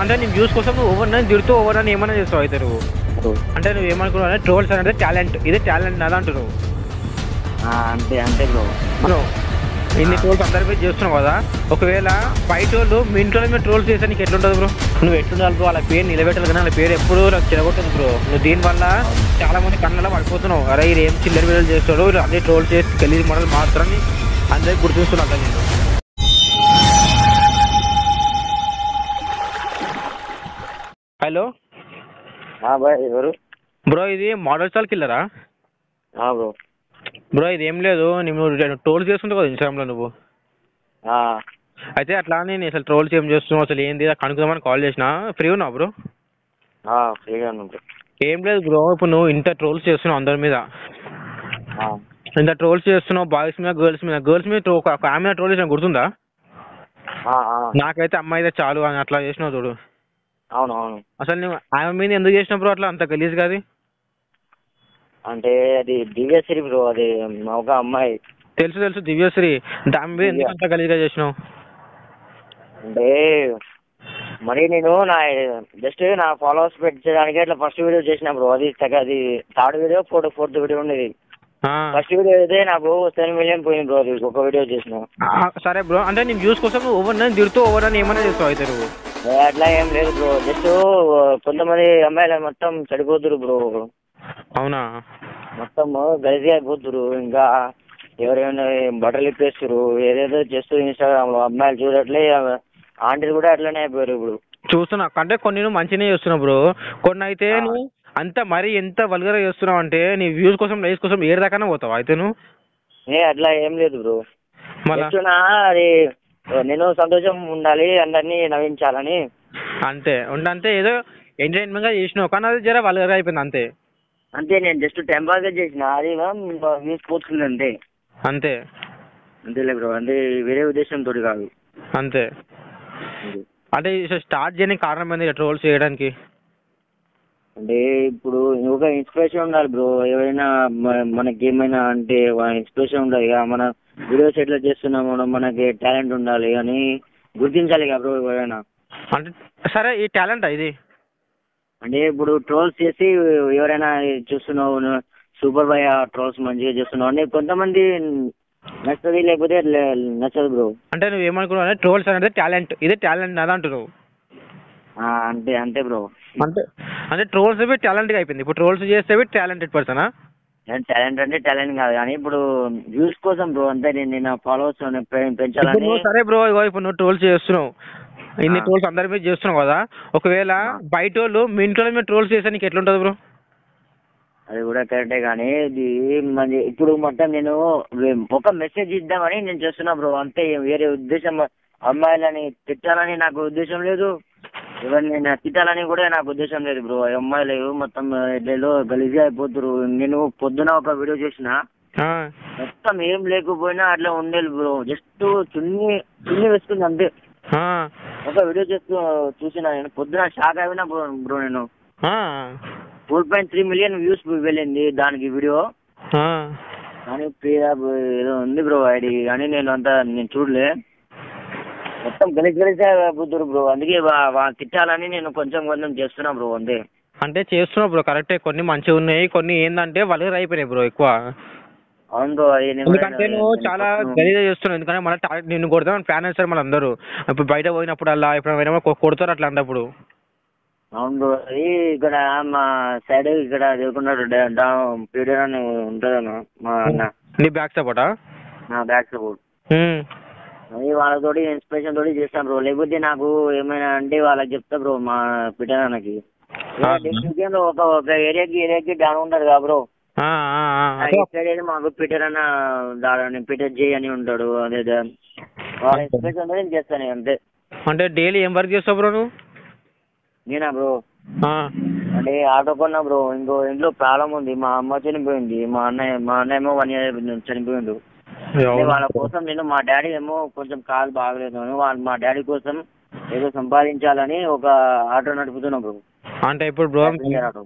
అంటే నీ వ్యూస్ కోసం నువ్వు ఓవర్ నన్ను తిడుతూ ఓవర్ నన్ను ఏమైనా చేస్తావు అయితే నువ్వు అంటే నువ్వు ఏమనుకున్నావు అంటే ట్రోల్స్ అనేది టాలెంట్ ఇదే టాలెంట్ నాది అంటున్నావు ఆ, అంతే అంతే బ్రో బ్రో ఇన్ని ట్రోల్స్ అందరి మీద చేస్తున్నావు కదా ఒకవేళ బయట వాళ్ళు మీ ఇంట్లో మీద ట్రోల్స్ చేస్తే నీకు ఎట్లుంటుంది బ్రో నువ్వు ఎట్లుండాలి బ్రో వాళ్ళ పేరు నిలబెట్టాలి కానీ వాళ్ళ పేరు ఎప్పుడు నాకు చెడగొట్టదు బ్రో నువ్వు దీనివల్ల చాలా మంది కళ్ళలో పడిపోతున్నావు అరే ఇది ఏం చిల్లర వీడియోలు చేస్తాడు వీళ్ళు అన్ని ట్రోల్ చేసి గలీజ్ మోడల్ మాత్రాన్ని అందరికి గుర్తిస్తున్నా అర్థం నేను హలో ఆ, బాయ్ ఎవరు బ్రో ఇది మోడల్ స్టాల్ కిల్లరా ఆ, బ్రో బ్రో ఇది ఏం లేదు నువ్వు ట్రోల్స్ చేసుకుంటావు కదా ఇన్స్టాగ్రామ్లో నువ్వు ఆ, అయితే అట్లా నేను అసలు ట్రోల్స్ ఏం చేస్తున్నావు అసలు ఏంది కనుక్కుందామని కాల్ చేసిన ఫ్రీ ఉన్నావు బ్రో ఆ, ఫ్రీగా ఉన్నాను బ్రో ఏం లేదు బ్రో ఇప్పుడు నువ్వు ఇంత ట్రోల్స్ చేస్తున్నావు అందరి మీద ఆ, ఇంత ట్రోల్స్ చేస్తున్నావు బాయ్స్ మీద గర్ల్స్ మీద గర్ల్స్ మీద ట్రో- ఒక ఆమె మీద ట్రోల్ చేసిన గుర్తుందా ఆ, ఆ, నాకైతే అమ్మాయి అయితే చాలు అని అట్లా చేసినావు చూడు అవును అవును అసలు నువ్వు ఆమె మీద ఎందుకు చేసినావు బ్రో అట్లా అంత గలీజ్ కాదు అంటే అది దివ్యశ్రీ బ్రో అది ఒక అమ్మాయి తెలుసు తెలుసు దివ్యశ్రీ దాని మీద ఎందుకు అంత గలీజ్గా చేసినావు అంటే మరి నేను నా జస్ట్ నా ఫాలోవర్స్ పెట్టడానికి ఇట్లా ఫస్ట్ వీడియో చేసిన బ్రో అది తెగ అది third video fourth fourth video ఉండేది ఆ. ఫస్ట్ వీడియో అయితే నాకు సెవెన్ మిలియన్ పోయింది బ్రో అది ఒక వీడియో చేసిన ఆ, సరే బ్రో అంటే నీ వ్యూస్ కోసం నువ్వు ఓవర్ నన్ను తిడుతూ ఓవర్ నన్ను ఏమైనా చేస్తావు అయితే నువ్వు ఏ, అట్లా ఏం లేదు బ్రో జస్ట్ కొంతమంది అమ్మాయిలు మొత్తం చెడిపోతురు బ్రో అవునా మొత్తం గలిజీ అయిపోతురు ఇంకా ఎవరైనా బట్టలు ఇప్పేస్తురు ఏదేదో చేస్తూ ఇన్స్టాగ్రామ్ లో అమ్మాయిలు చూడట్లే ఆంటీలు కూడా అట్లనే అయిపోయారు ఇప్పుడు చూస్తున్నా అంటే కొన్ని నువ్వు మంచిగానే చేస్తున్నావు బ్రో కొన్ని అయితే ఆ. నువ్వు అంత మరీ ఎంత వల్గర్ చేస్తున్నావు అంటే నీ వ్యూస్ కోసం లైక్స్ కోసం ఏడు దాకానే పోతావు అయితే నువ్వు ఏ అట్లా ఏం లేదు బ్రో మళ్ళా జస్ట్ నా అది నేను సంతోషం ఉండాలి అందరినీ నవ్వించాలని అంతే ఉండంతే ఏదో ఎంటర్టైన్మెంట్ గా చేసినావు కానీ అది జర వల్గర్ అయిపోయింది అంతే అంతే నేను జస్ట్ టైం పాస్ చేసిన అది వ్యూస్ పోతుంది అంతే అంతే అంతేలే బ్రో అంటే వేరే ఉద్దేశంతో కాదు అంతే అంటే స్టార్ట్ చేయడానికి కారణం ఏంది ట్రోల్స్ చేయడానికి అంటే ఇప్పుడు ఒక ఇన్స్పిరేషన్ ఉండాలి బ్రో ఎవరైనా మ- మనకి ఏమైనా అంటే ఇన్స్పిరేషన్ ఉండాలి ఇక మన వీడియోస్ ఎట్లా చేస్తున్నాం మనం మనకి టాలెంట్ ఉండాలి అని గుర్తించాలి కదా బ్రో ఎవరైనా అంటే సరే ఈ టాలెంట్ ఇది అంటే ఇప్పుడు ట్రోల్స్ చేసి ఎవరైనా చూస్తున్నావు సూపర్ బాయ్ ట్రోల్స్ మంచిగా చేస్తున్నావు అంటే కొంతమంది నచ్చది లేకపోతే లే- నచ్చదు బ్రో అంటే నువ్వు ఏమనుకున్నావు అంటే ట్రోల్స్ అనేది టాలెంట్ ఇదే టాలెంట్ అది అంటున్నావు అంతే అంతే బ్రో అంటే అంటే ట్రోల్స్ అవి టాలెంట్గా అయిపోయింది ఇప్పుడు ట్రోల్స్ చేస్తే టాలెంటెడ్ పర్సనా టాలెంట్ అంటే టాలెంట్ కాదు కానీ ఇప్పుడు వ్యూస్ కోసం బ్రో అంతే నేను నేను ఫాలోవర్స్ ఇప్పుడు పెంచాలని నువ్వు సరే బ్రో ఇగో ఇప్పుడు నువ్వు ట్రోల్స్ చేస్తున్నావు ఇన్ని ఆ. ట్రోల్స్ అందరి మీద చేస్తున్నావు కదా ఒకవేళ ఆ. బయట వాళ్ళు మీ ఇంట్లో మీద ట్రోల్స్ చేస్తే నీకు ఎట్లుంటుంది బ్రో అది కూడా కరెక్టే కానీ ఇది మరి ఇప్పుడు మొత్తం నేను ఒక మెసేజ్ ఇద్దామని నేను చేస్తున్నా బ్రో అంతే వేరే ఉద్దేశం అమ్మాయిలని తిట్టాలని నాకు ఉద్దేశం లేదు ఎవరిని నా తిట్టాలని కూడా నాకు ఉద్దేశం లేదు బ్రో అమ్మాయిలు మొత్తం ఇళ్ళలో గలీజ్గా అయిపోతురు నేను పొద్దున ఒక వీడియో చేసిన ఆ. మొత్తం ఏం లేకపోయినా అట్లా ఉండేది బ్రో జస్ట్ చున్ని చున్ని వేస్తుంది అంతే ఆ. ఒక వీడియో చేస్తూ చూసిన నేను పొద్దున షాక్ అయినా బ్రో బ్రో నేను ఆ. Four point three million views వెళ్ళింది దానికి వీడియో ఆ. కానీ పేద ఏదో ఉంది బ్రో ఐడి కానీ నేను అంతా నేను చూడలే మొత్తం గలీజ్ గలీజ్ బుద్ధుడు బ్రో అందుకే వా- వా- తిట్టాలని నేను కొంచెం కొంచెం చేస్తున్నా బ్రో అంతే అంటే చేస్తున్నావు బ్రో కరెక్టే కొన్ని మంచిగా ఉన్నాయి కొన్ని ఏంటంటే వల్గర్ అయిపోయినాయి బ్రో ఎక్కువ అవును బ్రో అది నేను ఎందుకంటే నువ్వు నేను చాలా కొంచెం- గలీజా చేస్తున్నావు ఎందుకంటే మళ్ళీ టార్గెట్ నిన్ను కొడతాను ఫ్యాన్ వేస్తారు మళ్ళీ అందరూ ఇప్పుడు బయట పోయినప్పుడు అలా ఇప్పుడు పోయినప్పుడు కొ- కొడతారు అట్లా అన్నప్పుడు అవును బ్రో అది ఇక్కడ మా సైడ్ ఇక్కడ చదువుకున్నాడు పీడియర్ అని ఉంటుంది అన్న మా అన్న నీ బ్యాక్ సపోర్టా నా బ్యాక్ సపోర్ట్ అది వాళ్ళతోటి ఇన్స్పిరేషన్ తోటి చేస్తాను బ్రో లేకపోతే నాకు ఏమైనా అంటే వాళ్ళకి చెప్తా బ్రో మా పీటర్ అన్నకి ఆ. లో ఒక ఒక ఏరియాకి ఏరియాకి డాన్ ఉంటారు కదా బ్రో ఆ ఇటు సైడ్ మాకు పీటర్ అన్న దాని పీటర్ జే అని ఉంటాడు అదే దా- వాళ్ళ ఇన్స్పిరేషన్ తోటి నేను చేస్తాను అంతే అంటే డైలీ ఏం వర్క్ చేస్తావు బ్రో నువ్వు నేనా బ్రో ఆ. అంటే ఆటో కొన్నా బ్రో ఇంకో ఇంట్లో ప్రాబ్లం ఉంది మా అమ్మ చనిపోయింది మా అన్నయ్య మా అన్నయ్య ఏమో వన్ ఇయర్ చనిపోయిండు అంటే వాళ్ళ కోసం నేను మా డాడీ ఏమో కొంచెం కాలు బాగలేదు అని వాళ్ళ మా డాడీ కోసం ఏదో సంపాదించాలని ఒక ఆటో నడుపుతున్నా బ్రో అంటే ఇప్పుడు బ్రో ప్యాసింజర్ ఆటో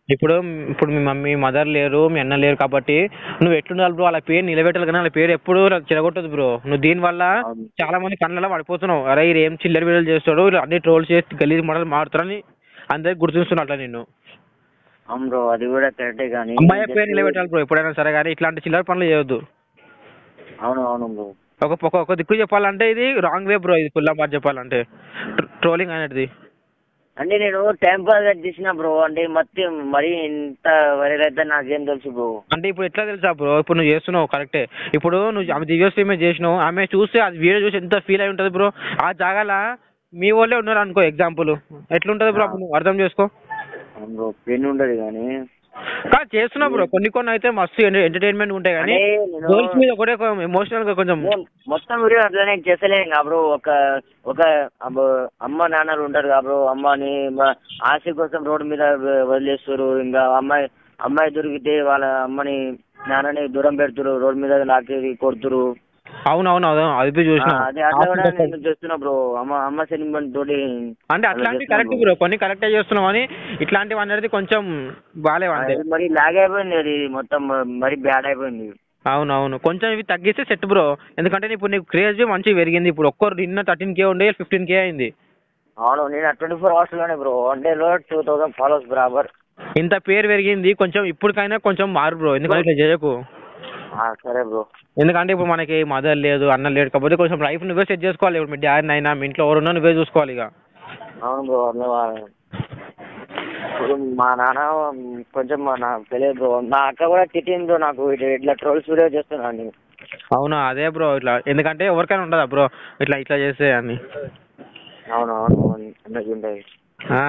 ఇప్పుడు ఇప్పుడు మీ మమ్మీ మదర్ లేరు మీ అన్న లేరు కాబట్టి నువ్వు ఎట్లుండాలి బ్రో వాళ్ళ పేరు నిలబెట్టాలి కానీ వాళ్ళ పేరు ఎప్పుడు చెడగొట్టదు బ్రో నువ్వు దీనివల్ల అవును. చాలా మంది కళ్ళలో పడిపోతున్నావు అరే ఇది ఏం చిల్లర వీడియోలు చేస్తాడు వీళ్ళు అన్ని ట్రోల్ చేసి గలీజ్ మోడల్ మారుతారని అందరికి గుర్తుంచుతున్నట్ల నిన్ను అవును బ్రో అది కూడా కరెక్టే కానీ అమ్మాయి పేరు just- నిలబెట్టాలి బ్రో ఎప్పుడైనా సరే కానీ ఇట్లాంటి చిల్లర పనులు చేయొద్దు అవును అవును బ్రో ఒక ఒక ఒక దిక్కు చెప్పాలంటే ఇది రాంగ్ వే బ్రో ఇది పుల్లా మాట చెప్పాలంటే ట్రోలింగ్ అనేది అంటే నేను టైం పాస్ చేసిన బ్రో అంటే మొత్తం మరి ఇంత వైరల్ అయితే నాకేం తెలుసు బ్రో అంటే ఇప్పుడు ఎట్లా తెలుసా బ్రో ఇప్పుడు నువ్వు చేస్తున్నావు కరెక్టే ఇప్పుడు నువ్వు ఆమె దివ్య స్ట్రీమే చేసినావు ఆమె చూస్తే అది వీడియో చూసి ఎంత ఫీల్ అయి ఉంటుంది బ్రో ఆ జాగాల మీ వాళ్ళే ఉన్నారు అనుకో ఎగ్జాంపుల్ ఎట్లుంటుంది బ్రో అప్పుడు నువ్వు అర్థం చేసుకో అవును బ్రో పెన్ ఉండదు కానీ కానీ చేస్తున్నావు బ్రో కొన్ని కొన్ని అయితే మస్తు ఎంటర్టైన్మెంట్ ఉంటాయి కానీ అంటే నేను- గర్ల్స్ మీద ఒకటే ఎమోషనల్ గా కొంచెం నేను మొత్తం వీడియో అట్లనే చేస్తలేను కదా బ్రో ఒక ఒక అబ్బ- అమ్మ నాన్నలు ఉంటారు కదా బ్రో అమ్మని మ- ఆశ కోసం రోడ్డు మీద వ- వదిలేస్తారు ఇంకా అమ్మాయి అమ్మాయి దొరికితే వాళ్ళ అమ్మని నాన్నని దూరం పెడుతురు రోడ్డు మీద లాకి కొడుతురు అవునవును అవును అది పోయి చూసిన అదే అట్లా కూడా నేను చేస్తున్నా బ్రో అమ్మ అమ్మ సెంటిమెంట్ తోటి అంటే అలా అట్లాంటివి చేస్తున్నా కరెక్ట్ బ్రో కొన్ని కరెక్టే చేస్తున్నావు అని ఇట్లాంటివి అనేది కొంచెం బాగాలేవు అంతే అది మరి లాగ్ అయిపోయింది అది మొత్తం మరి బ్యాడ్ అయిపోయింది అవునవును కొంచెం ఇవి తగ్గిస్తే సెట్ బ్రో ఎందుకంటే ఇప్పుడు నీకు క్రేజ్ మంచిగా పెరిగింది ఇప్పుడు ఒక్కరు నిన్న థర్టీన్ కే ఉండే ఫిఫ్టీన్ కే అయింది అవును నేను ట్వంటీ ఫోర్ అవర్స్ లోనే బ్రో వన్ డేలో టూ థౌసండ్ ఫాలోవర్స్ బరాబర్ ఇంత పేరు పెరిగింది కొంచెం ఇప్పటికైనా కొంచెం మారు బ్రో ఎందుకంటే ఇట్లా చేయకు ఆ, సరే బ్రో ఎందుకంటే ఇప్పుడు మనకి మదర్ లేదు అన్న లేడు కాబట్టి కొంచెం లైఫ్ నువ్వే సెట్ చేసుకోవాలి ఇప్పుడు మీ డాడీ అయినా మీ ఇంట్లో ఎవరున్నా నువ్వే చూసుకోవాలి ఇక అవును బ్రో అట్లా వా- ఇప్పుడు మా నాన్న కొంచెం మా నా తెలియదు బ్రో నా అక్క కూడా తిట్టింది బ్రో నాకు ఇట్లా ఇట్లా ట్రోల్స్ వీడియో చేస్తున్నాను అవునా అదే బ్రో ఇట్లా ఎందుకంటే ఎవరికైనా ఉండదా బ్రో ఇట్లా ఇట్లా చేస్తే అని అవును అవును అవును అందరికి ఉంటుంది ఆ.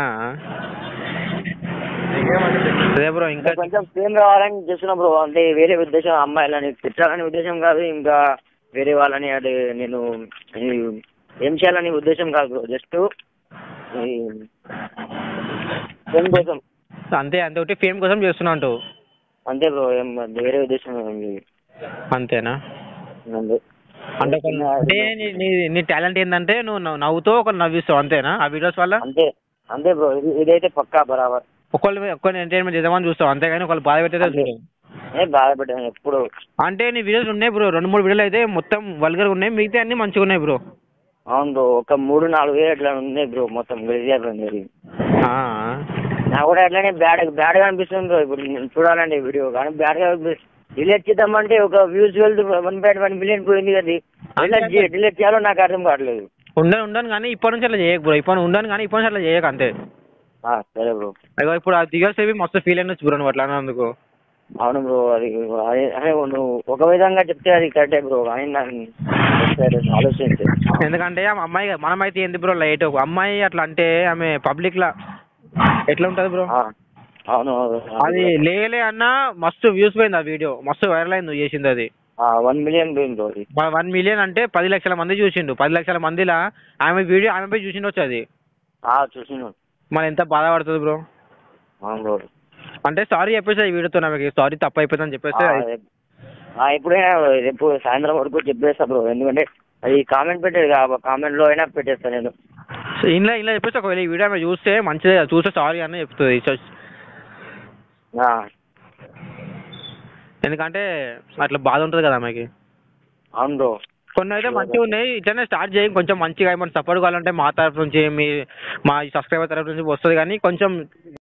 అదే బ్రో ఇంకా కొంచెం ఫేమ్ రావాలని చేస్తున్నా బ్రో అంటే వేరే ఉద్దేశం అమ్మాయిలని తిట్టాలని ఉద్దేశం కాదు ఇంకా వేరే వాళ్ళని అది నేను ఈ ఏం చేయాలని ఉద్దేశం కాదు బ్రో జస్ట్ ఫేమ్ కోసం అంతే అంతే ఒకటి ఫేమ్ కోసం చేస్తున్నా అంటావు అంతే బ్రో ఏం వేరే ఉద్దేశం ఏం లేదు. అంతేనా అంతే అంటే ఒక అంటే నీ నీ నీ టాలెంట్ ఏంటంటే నువ్వు నవ్వు- నవ్వుతో ఒకరు నవ్విస్తావు అంతేనా ఆ వీడియోస్ వల్ల అంతే అంతే బ్రో ఇది ఇదైతే పక్కా బరాబర్ ఒకళ్ళు ఒక్కరిని ఎంటర్టైన్మెంట్ చేద్దామని చూస్తావు అంతేగాని ఒకళ్ళు బాధ పెట్టేదే చూడు ఏ బాధపడ్డాను ఎప్పుడు అంటే నీ వీడియోస్ ఉన్నాయి బ్రో రెండు మూడు వీడియోలు అయితే మొత్తం వల్గర్ ఉన్నాయి మిగతా అన్ని మంచిగా ఉన్నాయి బ్రో అవును బ్రో ఒక మూడు నాలుగు వేలు అట్లా ఉన్నాయి బ్రో మొత్తం గలీజ్ అయిపోయింది అది ఆ. నాకు కూడా అట్లనే బ్యాడ్ బ్యాడ్గా అనిపిస్తుంది బ్రో ఇప్పుడు నేను చూడాలండి వీడియో కానీ బ్యాడ్గా డిలీట్ చేద్దామంటే ఒక వ్యూస్ వెళ్తూ వన్ పాయింట్ వన్ మిలియన్ పోయింది కదా డిలీట్ చే డిలీట్ చేయాలో నాకు అర్థం కావట్లేదు ఉండను ఉండను కానీ ఇప్పటి నుంచి అట్లా చేయకు బ్రో ఇప్పుడు ఉండను కానీ ఇప్పటి నుంచి అట్లా చేయకు అంతే ఆ, సరే బ్రో అయ్యో ఇప్పుడు ఆ దిగర్స్ ఏవి మస్తు ఫీల్ అయిన బ్రో నువ్వు అట్లా అన్నందుకు అవును బ్రో అది అదే అదే నువ్వు ఒక విధంగా చెప్తే అది కరెక్టే బ్రో కానీ నాకు ఒకసారి ఆలోచించు ఎందుకంటే ఆ అమ్మాయి మనమైతే ఏంది బ్రో లైట్ అమ్మాయి అట్లా అంటే ఆమె పబ్లిక్ లా ఎట్లా ఉంటుంది బ్రో ఆ, అవును అవును. అది లేలే అన్న మస్తు వ్యూస్ పోయింది ఆ వీడియో మస్తు వైరల్ అయింది నువ్వు చేసింది అది ఆ, వన్ మిలియన్ పోయింది బ్రో అది వన్ మిలియన్ అంటే పది లక్షల మంది చూసిండు పది లక్షల మందిలా ఆమె వీడియో ఆమె పోయి చూసిండొచ్చు అది ఆ, చూసినాను మరి ఎంత బాధపడుతుంది బ్రో అవును బ్రో అంటే సారీ చెప్పేసి ఈ వీడియోతో నాకు సారీ తప్పు అయిపోయిందని చెప్పేసి ఆ, రేపు- ఆ, ఎప్పుడైనా రేపు సాయంత్రం వరకు చెప్పేస్తా బ్రో ఎందుకంటే అది కామెంట్ పెట్టేది కామెంట్ లో అయినా పెట్టేస్తా నేను సో ఇంట్లో ఇంట్లో చెప్పేసి ఒకవేళ ఈ వీడియో ఆమె చూస్తే మంచిదే చూస్తే సారీ అని చెప్తుంది సో- ఆ, ఎందుకంటే అట్లా బాధ ఉంటుంది కదా ఆమెకి అవును బ్రో కొన్ని అయితే మంచిగా ఉన్నాయి ఇట్లనే స్టార్ట్ చేయం కొంచెం మంచిగా ఏమైనా సపోర్ట్ కావాలంటే మా తరఫు నుంచి మీ మా సబ్స్క్రైబర్ తరఫు నుంచి వస్తుంది కానీ కొంచెం